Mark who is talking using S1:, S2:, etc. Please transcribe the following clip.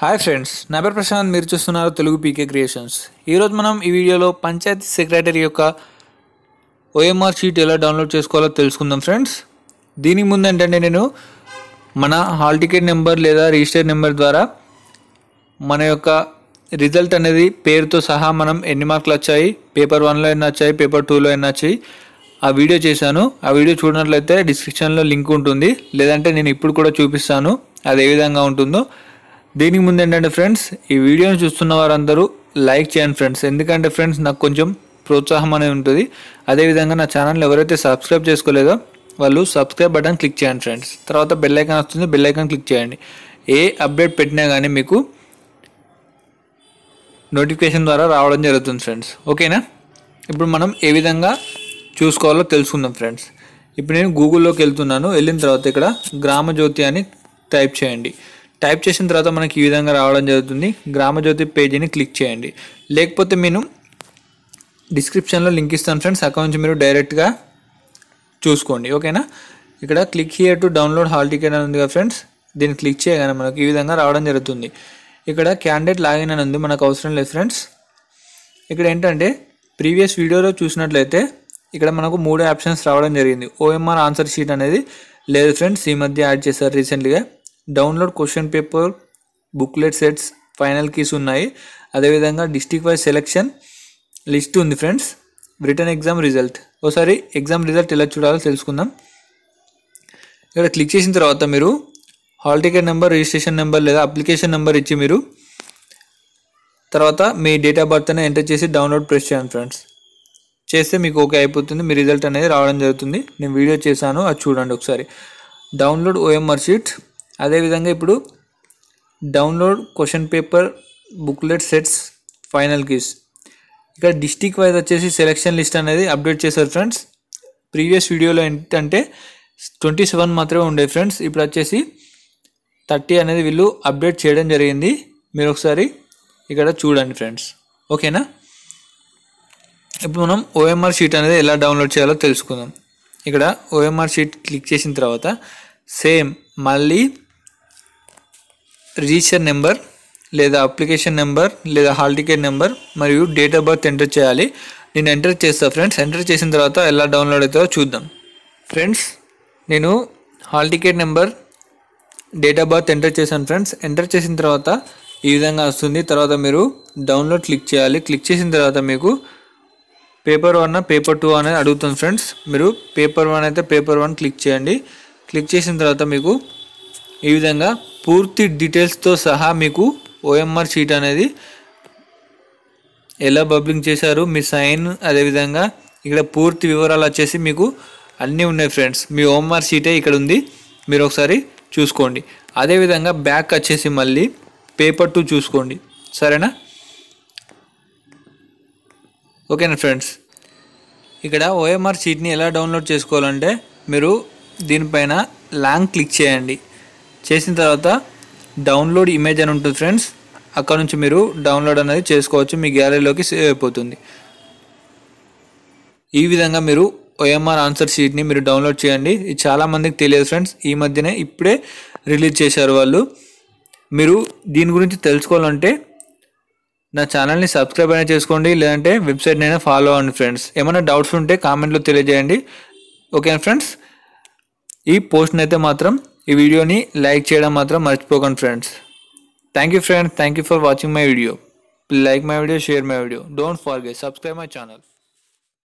S1: hi friends నా పేరు ప్రశాంత్ మీరు చూస్తున్నారు తెలుగు పీకే క్రియేషన్స్ ఈరోజు మనం ఈ వీడియోలో పంచాయతీ సెక్రటరీ యొక్క ఓఎంఆర్ షీట్ ఎలా డౌన్లోడ్ చేసుకోవాలో తెలుసుకుందాం ఫ్రెండ్స్ దీనికి ముందు ఏంటంటే నేను మన హాల్ టికెట్ నెంబర్ లేదా రిజిస్టర్ నెంబర్ ద్వారా మన యొక్క రిజల్ట్ అనేది పేరుతో సహా మనం ఎన్ని మార్కులు వచ్చాయి పేపర్ వన్లో ఎన్ని వచ్చాయి పేపర్ టూలో ఎన్ని వచ్చాయి ఆ వీడియో చేశాను ఆ వీడియో చూడనట్లయితే డిస్క్రిప్షన్లో లింక్ ఉంటుంది లేదంటే నేను ఇప్పుడు కూడా చూపిస్తాను అది ఏ విధంగా ఉంటుందో దీనికి ముందు ఏంటంటే ఫ్రెండ్స్ ఈ వీడియోని చూస్తున్న వారందరూ లైక్ చేయండి ఫ్రెండ్స్ ఎందుకంటే ఫ్రెండ్స్ నాకు కొంచెం ప్రోత్సాహం అనేది ఉంటుంది అదేవిధంగా నా ఛానల్ ఎవరైతే సబ్స్క్రైబ్ చేసుకోలేదో వాళ్ళు సబ్స్క్రైబ్ బటన్ క్లిక్ చేయండి ఫ్రెండ్స్ తర్వాత బెల్ ఐకాన్ వస్తుంది బెల్ ఐకాన్ క్లిక్ చేయండి ఏ అప్డేట్ పెట్టినా కానీ మీకు నోటిఫికేషన్ ద్వారా రావడం జరుగుతుంది ఫ్రెండ్స్ ఓకేనా ఇప్పుడు మనం ఏ విధంగా చూసుకోవాలో తెలుసుకుందాం ఫ్రెండ్స్ ఇప్పుడు నేను గూగుల్లోకి వెళ్తున్నాను వెళ్ళిన తర్వాత ఇక్కడ గ్రామజ్యోతి అని టైప్ చేయండి టైప్ చేసిన తర్వాత మనకి ఈ విధంగా రావడం జరుగుతుంది గ్రామజ్యోతి పేజీని క్లిక్ చేయండి లేకపోతే నేను డిస్క్రిప్షన్లో లింక్ ఇస్తాను ఫ్రెండ్స్ అక్కడ నుంచి మీరు డైరెక్ట్గా చూసుకోండి ఓకేనా ఇక్కడ click here to download hall ticket అని ఉంది కదా ఫ్రెండ్స్ దీన్ని క్లిక్ చేయగానే మనకు ఈ విధంగా రావడం జరుగుతుంది ఇక్కడ క్యాండిడేట్ లాగిన్ అని ఉంది మనకు అవసరం లేదు ఫ్రెండ్స్ ఇక్కడ ఏంటంటే ప్రీవియస్ వీడియోలో చూసినట్లయితే ఇక్కడ మనకు మూడు ఆప్షన్స్ రావడం జరిగింది ఓఎంఆర్ ఆన్సర్ షీట్ అనేది లేదు ఫ్రెండ్స్ ఈ మధ్య యాడ్ చేశారు రీసెంట్గా download question paper booklet sets final keys ఉన్నాయి అదేవిధంగా డిస్టిక్ వైజ్ సెలెక్షన్ లిస్ట్ ఉంది ఫ్రెండ్స్ రిటర్న్ ఎగ్జామ్ రిజల్ట్ ఒకసారి ఎగ్జామ్ రిజల్ట్ ఎలా చూడాలో తెలుసుకుందాం ఇక్కడ క్లిక్ చేసిన తర్వాత మీరు hall ticket number registration number లేదా అప్లికేషన్ నెంబర్ ఇచ్చి మీరు తర్వాత మీ డేట్ ఆఫ్ బర్త్ అనేది ఎంటర్ చేసి డౌన్లోడ్ ప్రెస్ చేయండి ఫ్రెండ్స్ చేస్తే మీకు ఓకే అయిపోతుంది మీ రిజల్ట్ అనేది రావడం జరుగుతుంది నేను వీడియో చేశాను అది చూడండి ఒకసారి డౌన్లోడ్ ఓఎంఆర్ షీట్ అదేవిధంగా ఇప్పుడు download question paper booklet sets final keys ఇక్కడ డిస్టిక్ వైజ్ వచ్చేసి సెలెక్షన్ లిస్ట్ అనేది అప్డేట్ చేశారు ఫ్రెండ్స్ ప్రీవియస్ వీడియోలో ఏంటంటే ట్వంటీ సెవెన్ మాత్రమే ఉండే ఫ్రెండ్స్ ఇప్పుడు వచ్చేసి థర్టీ అనేది వీళ్ళు అప్డేట్ చేయడం జరిగింది మీరు ఒకసారి ఇక్కడ చూడండి ఫ్రెండ్స్ ఓకేనా ఇప్పుడు మనం ఓఎంఆర్ షీట్ అనేది ఎలా డౌన్లోడ్ చేయాలో తెలుసుకుందాం ఇక్కడ ఓఎంఆర్ షీట్ క్లిక్ చేసిన తర్వాత సేమ్ మళ్ళీ రిజిస్టర్ నెంబర్ లేదా అప్లికేషన్ నెంబర్ లేదా హాల్ టికెట్ నెంబర్ మరియు డేట్ ఆఫ్ బర్త్ ఎంటర్ చేయాలి నేను ఎంటర్ చేస్తా ఫ్రెండ్స్ ఎంటర్ చేసిన తర్వాత ఎలా డౌన్లోడ్ అవుతుందో చూద్దాం ఫ్రెండ్స్ నేను hall ticket number date of birth enter చేశాను ఫ్రెండ్స్ ఎంటర్ చేసిన తర్వాత ఈ విధంగా వస్తుంది తర్వాత మీరు డౌన్లోడ్ క్లిక్ చేయాలి క్లిక్ చేసిన తర్వాత మీకు పేపర్ వన్ పేపర్ టూ అనేది అడుగుతుంది ఫ్రెండ్స్ మీరు పేపర్ వన్ అయితే పేపర్ వన్ క్లిక్ చేయండి క్లిక్ చేసిన తర్వాత మీకు ఈ విధంగా పూర్తి డీటెయిల్స్తో సహా మీకు ఓఎంఆర్ షీట్ అనేది ఎలా బబ్లింగ్ చేశారు మీ సైన్ అదేవిధంగా ఇక్కడ పూర్తి వివరాలు వచ్చేసి మీకు అన్నీ ఉన్నాయి ఫ్రెండ్స్ మీ ఓఎంఆర్ షీటే ఇక్కడ ఉంది మీరు ఒకసారి చూసుకోండి అదేవిధంగా బ్యాక్ వచ్చేసి మళ్ళీ పేపర్ టూ చూసుకోండి సరేనా ఓకేనా ఫ్రెండ్స్ ఇక్కడ ఓఎంఆర్ షీట్ని ఎలా డౌన్లోడ్ చేసుకోవాలంటే మీరు దీనిపైన లాంగ్ క్లిక్ చేయండి చేసిన తర్వాత డౌన్లోడ్ ఇమేజ్ అని ఉంటుంది ఫ్రెండ్స్ అక్కడ నుంచి మీరు డౌన్లోడ్ అనేది చేసుకోవచ్చు మీ గ్యాలరీలోకి సేవ్ అయిపోతుంది ఈ విధంగా మీరు ఓఎంఆర్ ఆన్సర్ షీట్ని మీరు డౌన్లోడ్ చేయండి ఇది చాలామందికి తెలియదు ఫ్రెండ్స్ ఈ మధ్యనే ఇప్పుడే రిలీజ్ చేశారు వాళ్ళు మీరు దీని గురించి తెలుసుకోవాలంటే నా ఛానల్ని సబ్స్క్రైబ్ అయినా చేసుకోండి లేదంటే వెబ్సైట్ని అయినా ఫాలో అవ్వండి ఫ్రెండ్స్ ఏమైనా డౌట్స్ ఉంటే కామెంట్లో తెలియజేయండి ఓకే ఫ్రెండ్స్ ఈ పోస్ట్ని అయితే మాత్రం ఈ వీడియోని లైక్ చేయడం మాత్రం మర్చిపోకండి friends thank you friends thank you for watching my video like my video share my video don't forget subscribe my channel